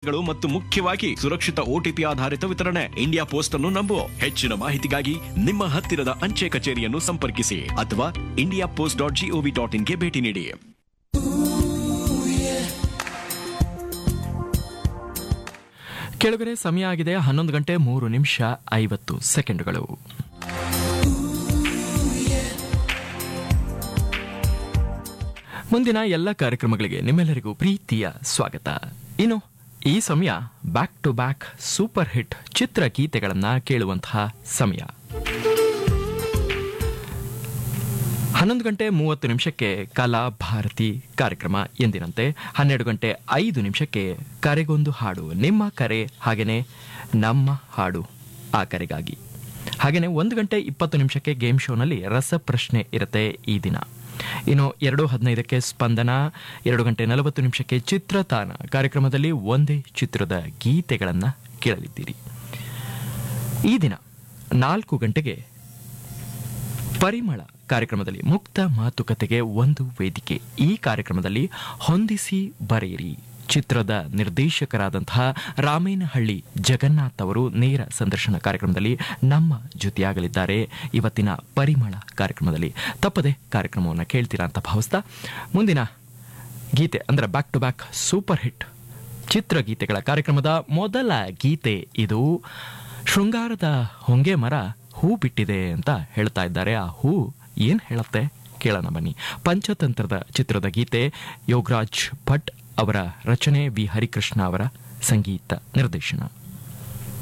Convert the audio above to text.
ಗಳು ಮತ್ತು ಮುಖ್ಯವಾಗಿ ಸುರಕ್ಷಿತ ಓಟಿಪಿ ಆಧಾರಿತ ವಿತರಣೆ ಇಂಡಿಯಾ ಪೋಸ್ಟ್ ಅನ್ನು ನಂಬು ಹೆಚ್ಚಿನ ಮಾಹಿತಿಗಾಗಿ ನಿಮ್ಮ ಹತ್ತಿರದ ಅಂಚೆ ಕಚೇರಿಯನ್ನು ಸಂಪರ್ಕಿಸಿ ಅಥವಾ India Post dot G O V dot ಇನ್ಗೆ ಭೇಟಿ ನೀಡಿ ಕೆಳಗಡೆ ಸಮಯ ಆಗಿದೆ ಹನ್ನೊಂದು ಗಂಟೆ ಮೂರು ನಿಮಿಷ ಐವತ್ತು ಸೆಕೆಂಡ್ಗಳು ಮುಂದಿನ ಎಲ್ಲ ಕಾರ್ಯಕ್ರಮಗಳಿಗೆ ನಿಮ್ಮೆಲ್ಲರಿಗೂ ಪ್ರೀತಿಯ ಸ್ವಾಗತ ಇನ್ನು ಈ ಸಮಯ back to back super hit ಚಿತ್ರಗೀತೆಗಳನ್ನ ಕೇಳುವಂತಹ ಸಮಯ ಹನ್ನೊಂದು ಗಂಟೆ ಮೂವತ್ತು ನಿಮಿಷಕ್ಕೆ ಕಲಾ ಭಾರತಿ ಕಾರ್ಯಕ್ರಮ ಎಂದಿನಂತೆ ಹನ್ನೆರಡು ಗಂಟೆ ಐದು ನಿಮಿಷಕ್ಕೆ ಕರೆಗೊಂದು ಹಾಡು ನಿಮ್ಮ ಕರೆ ಹಾಗೇನೆ ನಮ್ಮ ಹಾಡು ಆ ಕರೆಗಾಗಿ ಹಾಗೇನೆ ಒಂದು ಗಂಟೆ ಇಪ್ಪತ್ತು ನಿಮಿಷಕ್ಕೆ ಗೇಮ್ ಶೋನಲ್ಲಿ ರಸಪ್ರಶ್ನೆ ಇರುತ್ತೆ ಈ ದಿನ ಇನ್ನು ಎರಡು ಹದಿನೈದಕ್ಕೆ ಸ್ಪಂದನ ಎರಡು ಗಂಟೆ ನಲವತ್ತು ನಿಮಿಷಕ್ಕೆ ಚಿತ್ರತಾನ ಕಾರ್ಯಕ್ರಮದಲ್ಲಿ ಒಂದೇ ಚಿತ್ರದ ಗೀತೆಗಳನ್ನು ಕೇಳಲಿದ್ದೀರಿ ಈ ದಿನ ನಾಲ್ಕು ಗಂಟೆಗೆ ಪರಿಮಳ ಕಾರ್ಯಕ್ರಮದಲ್ಲಿ ಮುಕ್ತ ಮಾತುಕತೆಗೆ ಒಂದು ವೇದಿಕೆ ಈ ಕಾರ್ಯಕ್ರಮದಲ್ಲಿ ಹೊಂದಿಸಿ ಬರೆಯಿರಿ ಚಿತ್ರದ ನಿರ್ದೇಶಕರಾದಂತಹ ರಾಮೇನಹಳ್ಳಿ ಜಗನ್ನಾಥ್ ಅವರು ನೇರ ಸಂದರ್ಶನ ಕಾರ್ಯಕ್ರಮದಲ್ಲಿ ನಮ್ಮ ಜೊತೆಯಾಗಲಿದ್ದಾರೆ ಇವತ್ತಿನ ಪರಿಮಳ ಕಾರ್ಯಕ್ರಮದಲ್ಲಿ ತಪ್ಪದೆ ಕಾರ್ಯಕ್ರಮವನ್ನು ಕೇಳ್ತೀರಾ ಅಂತ ಭಾವಿಸ್ತಾ ಮುಂದಿನ ಗೀತೆ ಅಂದ್ರೆ back to back super hit ಚಿತ್ರಗೀತೆಗಳ ಕಾರ್ಯಕ್ರಮದ ಮೊದಲ ಗೀತೆ ಇದು ಶೃಂಗಾರದ ಹೊಂಗೆ ಮರ ಹೂ ಬಿಟ್ಟಿದೆ ಅಂತ ಹೇಳ್ತಾ ಇದ್ದಾರೆ ಆ ಹೂ ಏನ್ ಹೇಳುತ್ತೆ ಕೇಳೋಣ ಬನ್ನಿ ಪಂಚತಂತ್ರದ ಚಿತ್ರದ ಗೀತೆ ಯೋಗರಾಜ್ ಭಟ್ ಅವರ ರಚನೆ ವಿ ಹರಿಕೃಷ್ಣ ಅವರ ಸಂಗೀತ ನಿರ್ದೇಶನ